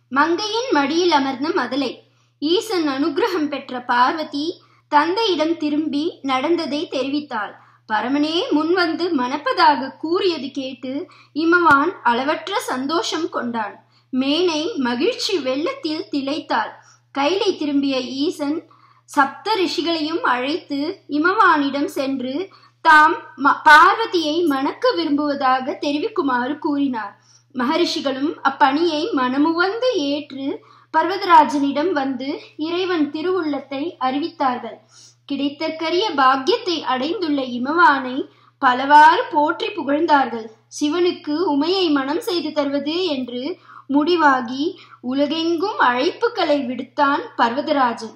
மங்கையின் மடியில் அமர்ந்த மதலை ஈசன் அனுகிரகம் பெற்ற பார்வதி தந்தையிடம் திரும்பி நடந்ததை தெரிவித்தாள் பரமனே முன்வந்து மணப்பதாக கூறியது கேட்டு இமவான் அளவற்ற சந்தோஷம் கொண்டான் மேனை மகிழ்ச்சி வெள்ளத்தில் திளைத்தாள் கைலை திரும்பிய ஈசன் சப்த ரிஷிகளையும் அழைத்து இமவானிடம் சென்று தாம் பார்வதியை மணக்க விரும்புவதாக தெரிவிக்குமாறு கூறினார் மகரிஷிகளும் அப்பணியை மனமுவந்து ஏற்று பர்வதராஜனிடம் வந்து இறைவன் திருவுள்ளத்தை அறிவித்தார்கள் கிடைத்தற்கரிய பாக்கியத்தை அடைந்துள்ள இமவானை பலவாறு போற்றி புகழ்ந்தார்கள் சிவனுக்கு உமையை மனம் செய்து தருவது என்று முடிவாகி உலகெங்கும் அழைப்புகளை விடுத்தான் பர்வதராஜன்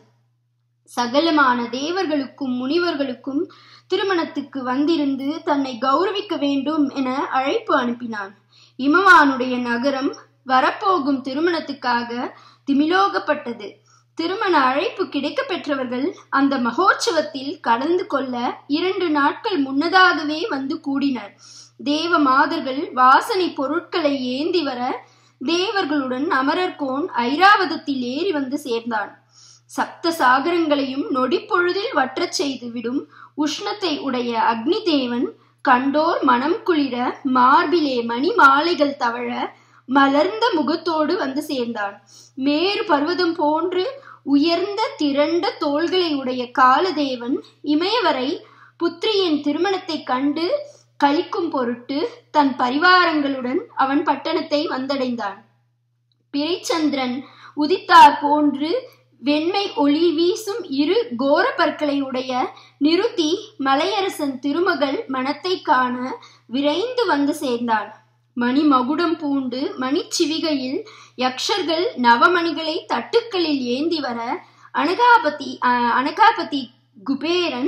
சகலமான தேவர்களுக்கும் முனிவர்களுக்கும் திருமணத்துக்கு வந்திருந்து தன்னை கௌரவிக்க வேண்டும் என அழைப்பு அனுப்பினான் இமவானுடைய நகரம் வரப்போகும் திருமணத்துக்காக திமிலோகப்பட்டது திருமண அழைப்பு கிடைக்க பெற்றவர்கள் அந்த மகோற்சவத்தில் கலந்து கொள்ள இரண்டு நாட்கள் முன்னதாகவே வந்து கூடினர் தேவ மாதர்கள் வாசனை பொருட்களை ஏந்தி வர தேவர்களுடன் அமரர்கோன் ஐராவதத்தில் ஏறி வந்து சேர்ந்தான் சப்த சாகரங்களையும் நொடிப்பொழுதில் வற்றச் செய்து விடும் உஷ்ணத்தை உடைய அக்னி தேவன் கண்டோர் மனம் குளிர மார்பிலே மணி மாலைகள் தவழ மலர்ந்த முகத்தோடு வந்து சேர்ந்தான் மேரு பர்வதம் போன்று உயர்ந்த திரண்ட தோள்களை உடைய காலதேவன் இமயவரை புத்திரியின் திருமணத்தை கண்டு கழிக்கும் பொருட்டு தன் பரிவாரங்களுடன் அவன் பட்டணத்தை வந்தடைந்தான் பிறைச்சந்திரன் உதித்தார் போன்று வெண்மை ஒளி வீசும் இரு கோர பற்களை உடைய நிருதி மலையரசன் திருமகள் மனத்தை காண விரைந்து வந்து சேர்ந்தான் மணி மகுடம் பூண்டு மணிச்சிவிகையில் யக்ஷர்கள் நவமணிகளை தட்டுக்களில் ஏந்தி வர அனகாபதி அனகாபதி குபேரன்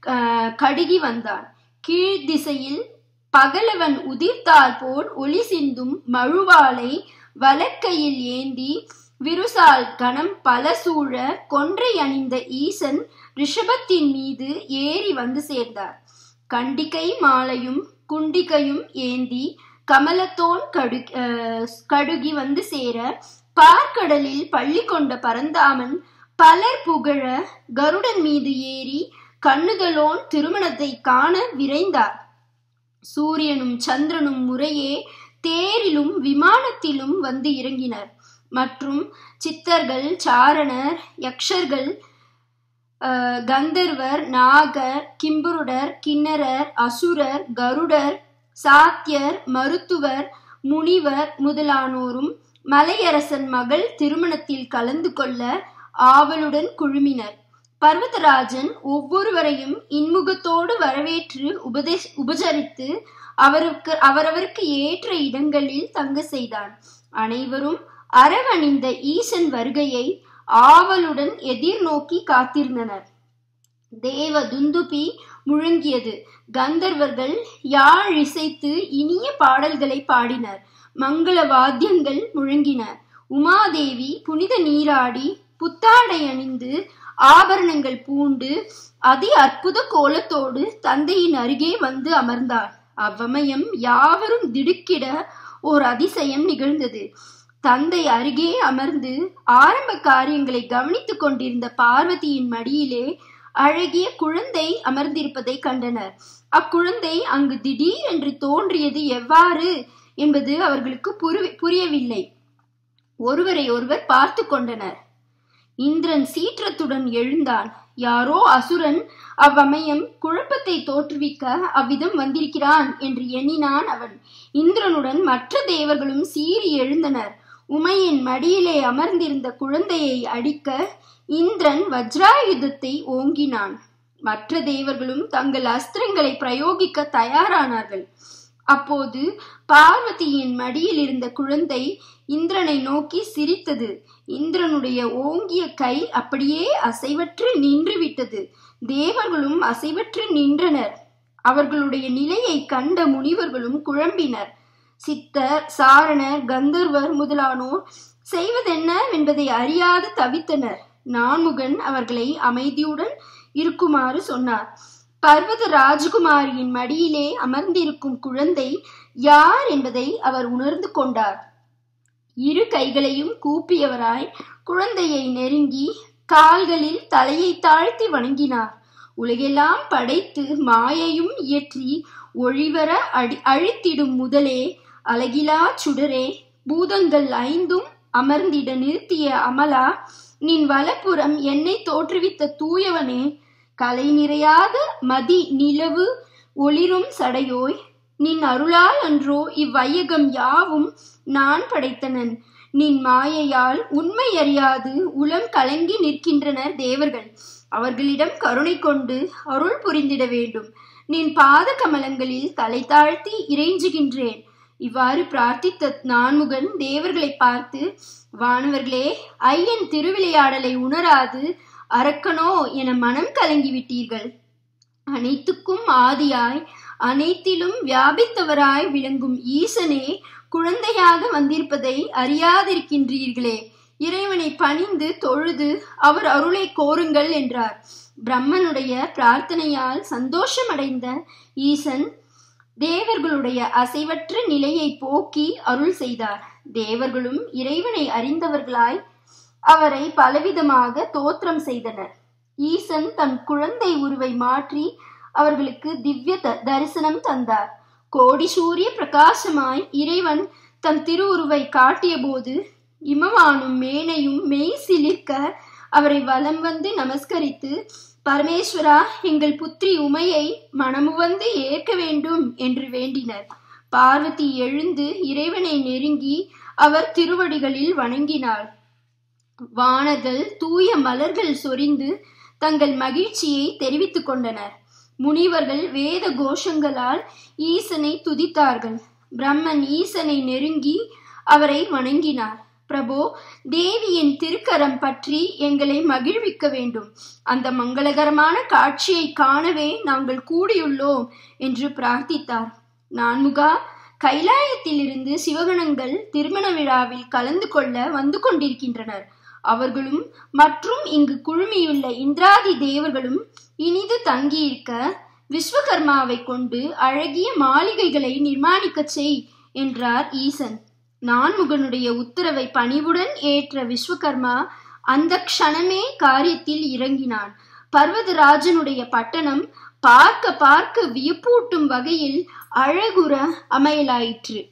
கடுகி வந்தான் கீழ் திசையில் பகலவன் உதிர்த்தால் போல் ஒளி சிந்தும் மழுவாளை வலக்கையில் ஏந்தி விருசால் கணம் பல சூழ கொன்றை அணிந்த ஈசன் ரிஷபத்தின் மீது ஏறி வந்து சேர்ந்தார் கண்டிகை மாலையும் குண்டிகையும் ஏந்தி கமலத்தோன் கடு கடுகி வந்து சேர பார்க்கடலில் பள்ளி கொண்ட பரந்தாமன் பலர் புகழ கருடன் மீது ஏறி கண்ணுதலோன் திருமணத்தை காண விரைந்தார் சூரியனும் சந்திரனும் முறையே தேரிலும் விமானத்திலும் வந்து இறங்கினர் மற்றும் சித்தர்கள் சாரணர் யக்ஷர்கள் கந்தர்வர் நாகர் கிம்புருடர் கிண்ணரர் அசுரர் கருடர் சாத்தியர் மருத்துவர் முனிவர் முதலானோரும் மலையரசன் மகள் திருமணத்தில் கலந்து கொள்ள ஆவலுடன் குழுமினர் பர்வதராஜன் ஒவ்வொருவரையும் இன்முகத்தோடு வரவேற்று உபதே உபசரித்து அவருக்கு அவரவருக்கு ஏற்ற இடங்களில் தங்க செய்தான் அனைவரும் அரவணிந்த ஈசன் வருகையை ஆவலுடன் எதிர்நோக்கி காத்திருந்தனர் தேவ துந்துபி முழங்கியது கந்தர்வர்கள் யாழ் இசைத்து இனிய பாடல்களை பாடினர் மங்கள வாத்தியங்கள் முழங்கின உமாதேவி புனித நீராடி புத்தாடை அணிந்து ஆபரணங்கள் பூண்டு அதி அற்புத கோலத்தோடு தந்தையின் அருகே வந்து அமர்ந்தாள் அவ்வமயம் யாவரும் திடுக்கிட ஓர் அதிசயம் நிகழ்ந்தது தந்தை அருகே அமர்ந்து ஆரம்ப காரியங்களை கவனித்துக் கொண்டிருந்த பார்வதியின் மடியிலே அழகிய குழந்தை அமர்ந்திருப்பதை கண்டனர் அக்குழந்தை அங்கு திடீர் என்று தோன்றியது எவ்வாறு என்பது அவர்களுக்கு புரியவில்லை ஒருவரை ஒருவர் பார்த்து கொண்டனர் இந்திரன் சீற்றத்துடன் எழுந்தான் யாரோ அசுரன் அவ்வமயம் குழப்பத்தை தோற்றுவிக்க அவ்விதம் வந்திருக்கிறான் என்று எண்ணினான் அவன் இந்திரனுடன் மற்ற தேவர்களும் சீறி எழுந்தனர் உமையின் மடியிலே அமர்ந்திருந்த குழந்தையை அடிக்க இந்திரன் வஜ்ராயுதத்தை ஓங்கினான் மற்ற தேவர்களும் தங்கள் அஸ்திரங்களை பிரயோகிக்க தயாரானார்கள் அப்போது பார்வதியின் மடியில் இருந்த குழந்தை இந்திரனை நோக்கி சிரித்தது இந்திரனுடைய ஓங்கிய கை அப்படியே அசைவற்று நின்று விட்டது தேவர்களும் அசைவற்று நின்றனர் அவர்களுடைய நிலையை கண்ட முனிவர்களும் குழம்பினர் சித்தர் சாரணர் கந்தர்வர் முதலானோர் செய்வதென்ன என்பதை அறியாது தவித்தனர் நான்முகன் அவர்களை அமைதியுடன் இருக்குமாறு சொன்னார் பர்வத ராஜகுமாரியின் மடியிலே அமர்ந்திருக்கும் குழந்தை யார் என்பதை அவர் உணர்ந்து கொண்டார் இரு கைகளையும் கூப்பியவராய் குழந்தையை நெருங்கி கால்களில் தலையை தாழ்த்தி வணங்கினார் உலகெல்லாம் படைத்து மாயையும் இயற்றி ஒழிவர அடி அழித்திடும் முதலே அழகிலா சுடரே பூதங்கள் ஐந்தும் அமர்ந்திட நிறுத்திய அமலா நின் வலப்புறம் என்னை தோற்றுவித்த தூயவனே கலை நிறையாத மதி நிலவு ஒளிரும் சடையோய் நின் அருளால் அன்றோ இவ்வையகம் யாவும் நான் படைத்தனன் நின் மாயையால் உண்மை அறியாது உளம் கலங்கி நிற்கின்றனர் தேவர்கள் அவர்களிடம் கருணை கொண்டு அருள் புரிந்திட வேண்டும் நின் பாத கமலங்களில் தலை தாழ்த்தி இறைஞ்சுகின்றேன் இவ்வாறு பிரார்த்தித்த நான்முகன் தேவர்களை பார்த்து வானவர்களே ஐயன் திருவிளையாடலை உணராது அரக்கனோ என மனம் கலங்கிவிட்டீர்கள் அனைத்துக்கும் ஆதியாய் அனைத்திலும் வியாபித்தவராய் விளங்கும் ஈசனே குழந்தையாக வந்திருப்பதை அறியாதிருக்கின்றீர்களே இறைவனை பணிந்து தொழுது அவர் அருளை கோருங்கள் என்றார் பிரம்மனுடைய பிரார்த்தனையால் சந்தோஷமடைந்த ஈசன் தேவர்களுடைய அசைவற்ற நிலையை போக்கி அருள் செய்தார் தேவர்களும் இறைவனை அறிந்தவர்களாய் அவரை பலவிதமாக தோற்றம் செய்தனர் ஈசன் தன் குழந்தை உருவை மாற்றி அவர்களுக்கு திவ்ய தரிசனம் தந்தார் கோடி சூரிய பிரகாசமாய் இறைவன் தன் திருவுருவை காட்டிய போது இமவானும் மேனையும் மெய் சிலிர்க்க அவரை வலம் வந்து நமஸ்கரித்து பரமேஸ்வரா எங்கள் புத்திரி உமையை மனமுவந்து ஏற்க வேண்டும் என்று வேண்டினர் பார்வதி எழுந்து இறைவனை நெருங்கி அவர் திருவடிகளில் வணங்கினாள் வானர்கள் தூய மலர்கள் சொரிந்து தங்கள் மகிழ்ச்சியை தெரிவித்துக் கொண்டனர் முனிவர்கள் வேத கோஷங்களால் ஈசனை துதித்தார்கள் பிரம்மன் ஈசனை நெருங்கி அவரை வணங்கினார் பிரபோ தேவியின் திருக்கரம் பற்றி எங்களை மகிழ்விக்க வேண்டும் அந்த மங்களகரமான காட்சியை காணவே நாங்கள் கூடியுள்ளோம் என்று பிரார்த்தித்தார் நான்முகா கைலாயத்திலிருந்து சிவகணங்கள் திருமண விழாவில் கலந்து கொள்ள வந்து கொண்டிருக்கின்றனர் அவர்களும் மற்றும் இங்கு குழுமியுள்ள இந்திராதி தேவர்களும் இனிது தங்கியிருக்க விஸ்வகர்மாவை கொண்டு அழகிய மாளிகைகளை நிர்மாணிக்கச் செய் என்றார் ஈசன் நான்முகனுடைய உத்தரவை பணிவுடன் ஏற்ற விஸ்வகர்மா அந்த க்ஷணமே காரியத்தில் இறங்கினான் பர்வதராஜனுடைய பட்டணம் பார்க்க பார்க்க வியப்பூட்டும் வகையில் அழகுற அமையலாயிற்று